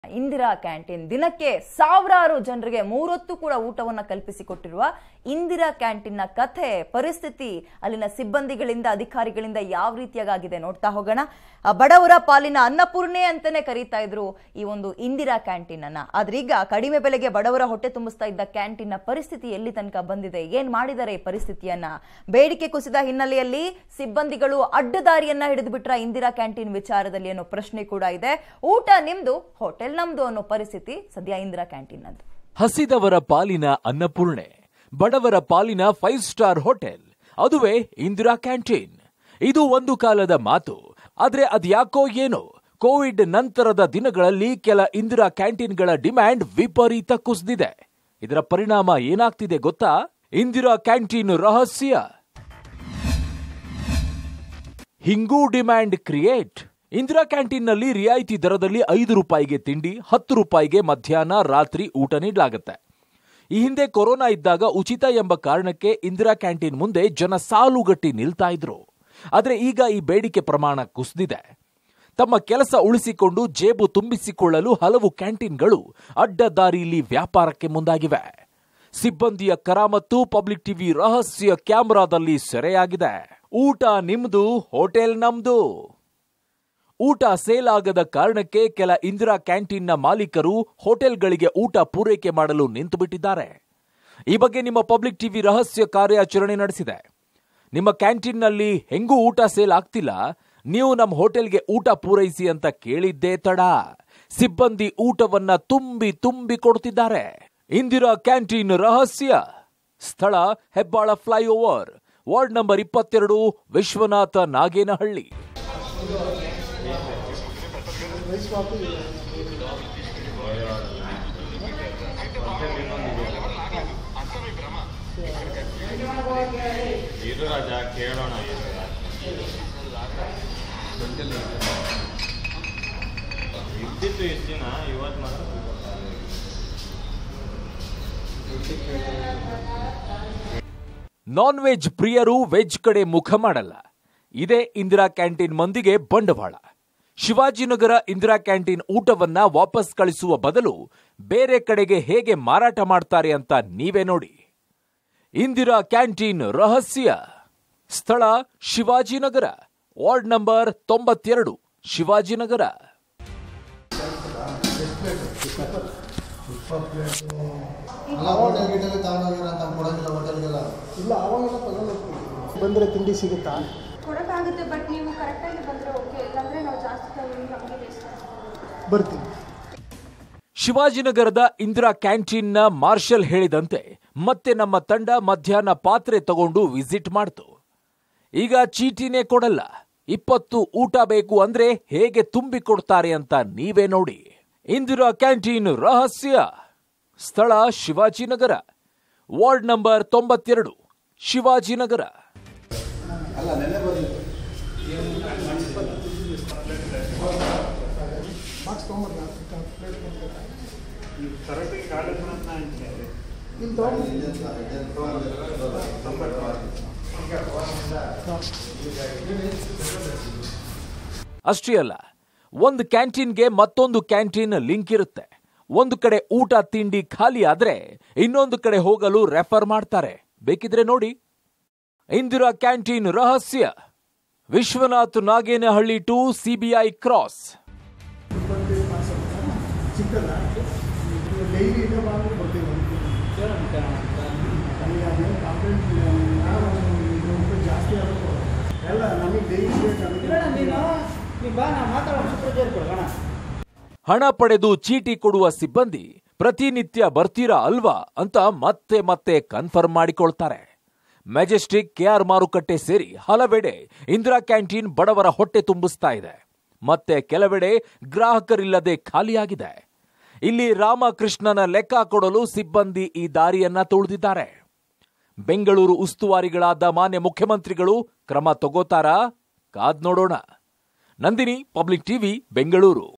Indira canteen ದಿನಕ್ಕೆ ಸಾವಿರಾರು ಜನರಿಗೆ ಮೂರೊತ್ತು ಕೂಡ ಊಟವನ್ನ ಕಲ್ಪಿಸಿಕೊಟ್ಟಿರುವ ಇಂದಿರಾ ಕ್ಯಾಂಟೀನ್ನ ಕಥೆ ಪರಿಸ್ಥಿತಿ ಅಲ್ಲಿನ ಸಿಬ್ಬಂದಿಗಳಿಂದ ಅಧಿಕಾರಿಗಳಿಂದ ಯಾವ ರೀತಿಯಾಗಿದೆ ನೋಡ್ತಾ ಹೋಗೋಣ ಆ ಬಡವರ ಪಾಲಿನ ಅನ್ನಪೂರ್ಣೆ ಅಂತಾನೆ ಕರೀತಾ ಇದ್ರು ಈ ಒಂದು ಇಂದಿರಾ ಕ್ಯಾಂಟೀನ್ ಅನ್ನ ಆದ್ರೆ ಈಗ ಕಡಿಮೆ ಬೆಲೆಗೆ ಬಡವರ ಹೊಟ್ಟೆ ತುಂಬಿಸ್ತಾ ಇದ್ದ ಕ್ಯಾಂಟೀನ್ನ ಪರಿಸ್ಥಿತಿ ಎಲ್ಲಿ ತನಕ ಬಂದಿದೆ ಏನ್ ಮಾಡಿದ್ದಾರೆ ಈ ಪರಿಸ್ಥಿತಿಯನ್ನ ಬೇಡಿಕೆ ಕುಸಿದ ಹಿನ್ನೆಲೆಯಲ್ಲಿ ಸಿಬ್ಬಂದಿಗಳು ಅಡ್ಡದಾರಿಯನ್ನ ಹಿಡಿದು ಬಿಟ್ರ ಇಂದಿರಾ ಕ್ಯಾಂಟೀನ್ ವಿಚಾರದಲ್ಲಿ ಅನ್ನೋ ಪ್ರಶ್ನೆ ಕೂಡ ಇದೆ ಊಟ ನಿಮ್ದು ಹೋಟೆಲ್ ನಮ್ದು ಅನ್ನೋ ಪರಿಸ್ಥಿತಿ ಸದ್ಯ ಇಂದಿರಾ ಕ್ಯಾಂಟೀನ್ ಅದು ಹಸಿದವರ ಪಾಲಿನ ಅನ್ನಪೂರ್ಣೆ ಬಡವರ ಪಾಲಿನ ಫೈವ್ ಸ್ಟಾರ್ ಹೋಟೆಲ್ ಅದುವೇ ಇಂದಿರಾ ಕ್ಯಾಂಟೀನ್ ಇದು ಒಂದು ಕಾಲದ ಮಾತು ಆದ್ರೆ ಅದ್ಯಾಕೋ ಏನೋ ಕೋವಿಡ್ ನಂತರದ ದಿನಗಳಲ್ಲಿ ಕೆಲ ಇಂದಿರಾ ಕ್ಯಾಂಟೀನ್ಗಳ ಡಿಮ್ಯಾಂಡ್ ವಿಪರೀತ ಕುಸಿದಿದೆ ಇದರ ಪರಿಣಾಮ ಏನಾಗ್ತಿದೆ ಗೊತ್ತಾ ಇಂದಿರಾ ಕ್ಯಾಂಟೀನ್ ರಹಸ್ಯ ಹಿಂಗೂ ಡಿಮ್ಯಾಂಡ್ ಕ್ರಿಯೇಟ್ ಇಂದಿರಾ ಕ್ಯಾಂಟೀನ್ನಲ್ಲಿ ರಿಯಾಯಿತಿ ದರದಲ್ಲಿ ಐದು ರೂಪಾಯಿಗೆ ತಿಂಡಿ ಹತ್ತು ರೂಪಾಯಿಗೆ ಮಧ್ಯಾಹ್ನ ರಾತ್ರಿ ಊಟ ನೀಡಲಾಗುತ್ತೆ ಈ ಹಿಂದೆ ಕೊರೋನಾ ಇದ್ದಾಗ ಉಚಿತ ಎಂಬ ಕಾರಣಕ್ಕೆ ಇಂದಿರಾ ಕ್ಯಾಂಟೀನ್ ಮುಂದೆ ಜನ ಸಾಲುಗಟ್ಟಿ ನಿಲ್ತಾ ಇದ್ರು ಆದ್ರೆ ಈಗ ಈ ಬೇಡಿಕೆ ಪ್ರಮಾಣ ಕುಸಿದಿದೆ ತಮ್ಮ ಕೆಲಸ ಉಳಿಸಿಕೊಂಡು ಜೇಬು ತುಂಬಿಸಿಕೊಳ್ಳಲು ಹಲವು ಕ್ಯಾಂಟೀನ್ಗಳು ಅಡ್ಡದಾರಿಯಲ್ಲಿ ವ್ಯಾಪಾರಕ್ಕೆ ಮುಂದಾಗಿವೆ ಸಿಬ್ಬಂದಿಯ ಕರಾಮತ್ತು ಪಬ್ಲಿಕ್ ಟಿವಿ ರಹಸ್ಯ ಕ್ಯಾಮೆರಾದಲ್ಲಿ ಸೆರೆಯಾಗಿದೆ ಊಟ ನಿಮ್ದು ಹೋಟೆಲ್ ನಮ್ದು ಊಟ ಸೇಲ್ ಆಗದ ಕಾರಣಕ್ಕೆ ಕೆಲ ಇಂದಿರಾ ಕ್ಯಾಂಟೀನ್ನ ಮಾಲೀಕರು ಹೋಟೆಲ್ಗಳಿಗೆ ಊಟ ಪೂರೈಕೆ ಮಾಡಲು ನಿಂತು ಬಿಟ್ಟಿದ್ದಾರೆ ಈ ಬಗ್ಗೆ ನಿಮ್ಮ ಪಬ್ಲಿಕ್ ಟಿವಿ ರಹಸ್ಯ ಕಾರ್ಯಾಚರಣೆ ನಡೆಸಿದೆ ನಿಮ್ಮ ಕ್ಯಾಂಟೀನ್ನಲ್ಲಿ ಹೆಂಗೂ ಊಟ ಸೇಲ್ ಆಗ್ತಿಲ್ಲ ನೀವು ನಮ್ಮ ಹೋಟೆಲ್ಗೆ ಊಟ ಪೂರೈಸಿ ಅಂತ ಕೇಳಿದ್ದೇ ತಡ ಸಿಬ್ಬಂದಿ ಊಟವನ್ನ ತುಂಬಿ ತುಂಬಿ ಕೊಡ್ತಿದ್ದಾರೆ ಇಂದಿರಾ ಕ್ಯಾಂಟೀನ್ ರಹಸ್ಯ ಸ್ಥಳ ಹೆಬ್ಬಾಳ ಫ್ಲೈಓವರ್ ವಾರ್ಡ್ ನಂಬರ್ ಇಪ್ಪತ್ತೆರಡು ವಿಶ್ವನಾಥ ನಾಗೇನಹಳ್ಳಿ ಇರು ರಾಜ ಕೇಳೋಣ ಇದ್ದಿತ್ತು ಇಷ್ಟು ದಿನ ಇವತ್ತು ಮಾತ್ರ ನಾನ್ ವೆಜ್ ಪ್ರಿಯರು ವೆಜ್ ಕಡೆ ಮುಖ ಮಾಡಲ್ಲ ಇದೇ ಇಂದಿರಾ ಕ್ಯಾಂಟೀನ್ ಮಂದಿಗೆ ಬಂಡವಾಳ ಶಿವಾಜಿನಗರ ಇಂದಿರಾ ಕ್ಯಾಂಟೀನ್ ಊಟವನ್ನ ವಾಪಸ್ ಕಳಿಸುವ ಬದಲು ಬೇರೆ ಕಡೆಗೆ ಹೇಗೆ ಮಾರಾಟ ಮಾಡ್ತಾರೆ ಅಂತ ನೀವೇ ನೋಡಿ ಇಂದಿರಾ ಕ್ಯಾಂಟೀನ್ ರಹಸ್ಯ ಸ್ಥಳ ಶಿವಾಜಿನಗರ ವಾರ್ಡ್ ನಂಬರ್ ತೊಂಬತ್ತೆರಡು ಶಿವಾಜಿನಗರ ಅಲ್ಲ ಹೋಟೆಲ್ ಗಿಟೆಲ್ ತಗೊಂಡೋಗಿರಂತ ಕೊಡೋದಿಲ್ಲ ಹೋಟೆಲ್ಗೆಲ್ಲ ಇಲ್ಲ ಅವಾಗೆಲ್ಲ ತಗೊಂಡು ಬಂದರೆ ತಿಂಡಿ ಸಿಗುತ್ತಾ ಕೊಡೋಕ್ಕಾಗುತ್ತೆ ಬಟ್ ನೀವು ಕರೆಕ್ಟಾಗಿ ಬಂದರೆ ಓಕೆ ಇಲ್ಲಾಂದರೆ ನಾವು ಜಾಸ್ತಿ ತಗೊಂಡು ನಮಗೆ ವೇಸ್ಟ್ ಬರ್ತೀನಿ ಶಿವಾಜಿನಗರದ ಇಂದಿರಾ ಕ್ಯಾಂಟೀನ್ನ ಮಾರ್ಷಲ್ ಹೇಳಿದಂತೆ ಮತ್ತೆ ನಮ್ಮ ತಂಡ ಮಧ್ಯಾಹ್ನ ಪಾತ್ರೆ ತಗೊಂಡು ವಿಸಿಟ್ ಮಾಡ್ತು ಈಗ ಚೀಟಿನೇ ಕೊಡಲ್ಲ ಇಪ್ಪತ್ತು ಊಟ ಬೇಕು ಅಂದ್ರೆ ಹೇಗೆ ತುಂಬಿಕೊಡ್ತಾರೆ ಅಂತ ನೀವೇ ನೋಡಿ ಇಂದಿರಾ ಕ್ಯಾಂಟೀನ್ ರಹಸ್ಯ ಸ್ಥಳ ಶಿವಾಜಿನಗರ ವಾರ್ಡ್ ನಂಬರ್ ತೊಂಬತ್ತೆರಡು ಶಿವಾಜಿನಗರ ಅಲ್ಲ ನೆನ್ನೆ ಬಂದಿತ್ತು ಬಾಕ್ಸ್ ತೊಗೊಂಬರ್ಲ ಇಲ್ಲಿ ತೊಗೊಂಡು ಅಷ್ಟೇ ಅಲ್ಲ ಒಂದು ಕ್ಯಾಂಟೀನ್ಗೆ ಮತ್ತೊಂದು ಕ್ಯಾಂಟೀನ್ ಲಿಂಕ್ ಇರುತ್ತೆ ಒಂದು ಕಡೆ ಊಟ ತಿಂಡಿ ಖಾಲಿ ಆದ್ರೆ ಇನ್ನೊಂದು ಕಡೆ ಹೋಗಲು ರೆಫರ್ ಮಾಡ್ತಾರೆ ಬೇಕಿದ್ರೆ ನೋಡಿ ಇಂದಿರಾ ಕ್ಯಾಂಟೀನ್ ರಹಸ್ಯ Vishwanath Nagenahalli to CBI cross ಸಿಕ್ಕಲ್ಲ ಡೈಲಿ ಇದೆ ಬಂದು ಬರ್ತೀವಿ ಅಲ್ಲಿ ಅದೇನು ಕಂಪ್ಲೇಂಟ್ ನಾವು ಇದು ರೂಪಾಯಿ ಜಾಸ್ತಿ ಆಗುತ್ತೆ ಎಲ್ಲ ನಮಗೆ ಡೈಲಿ ಬೇಕು ಹಣ ಪಡೆದು ಚೀಟಿ ಕೊಡುವ ಸಿಬ್ಬಂದಿ ಪ್ರತಿನಿತ್ಯ ಬರ್ತೀರಾ ಅಲ್ವಾ ಅಂತ ಮತ್ತೆ ಮತ್ತೆ ಕನ್ಫರ್ಮ್ ಮಾಡಿಕೊಳ್ತಾರೆ ಮೆಜೆಸ್ಟಿಕ್ ಕೆಆರ್ ಮಾರುಕಟ್ಟೆ ಸೇರಿ ಹಲವೆಡೆ ಇಂದಿರಾ ಕ್ಯಾಂಟೀನ್ ಬಡವರ ಹೊಟ್ಟೆ ತುಂಬಿಸ್ತಾ ಇದೆ ಮತ್ತೆ ಕೆಲವೆಡೆ ಗ್ರಾಹಕರಿಲ್ಲದೆ ಖಾಲಿಯಾಗಿದೆ ಇಲ್ಲಿ ರಾಮಕೃಷ್ಣನ ಲೆಕ್ಕ ಕೊಡಲು ಸಿಬ್ಬಂದಿ ಈ ದಾರಿಯನ್ನ ತುಳಿದಿದ್ದಾರೆ ಬೆಂಗಳೂರು ಉಸ್ತುವಾರಿಗಳಾದ ಮಾನ್ಯ ಮುಖ್ಯಮಂತ್ರಿಗಳು ಕ್ರಮ ತಗೋತಾರಾ ಕಾದ್ ನೋಡೋಣ ನಂದಿನಿ ಪಬ್ಲಿಕ್ ಟಿವಿ ಬೆಂಗಳೂರು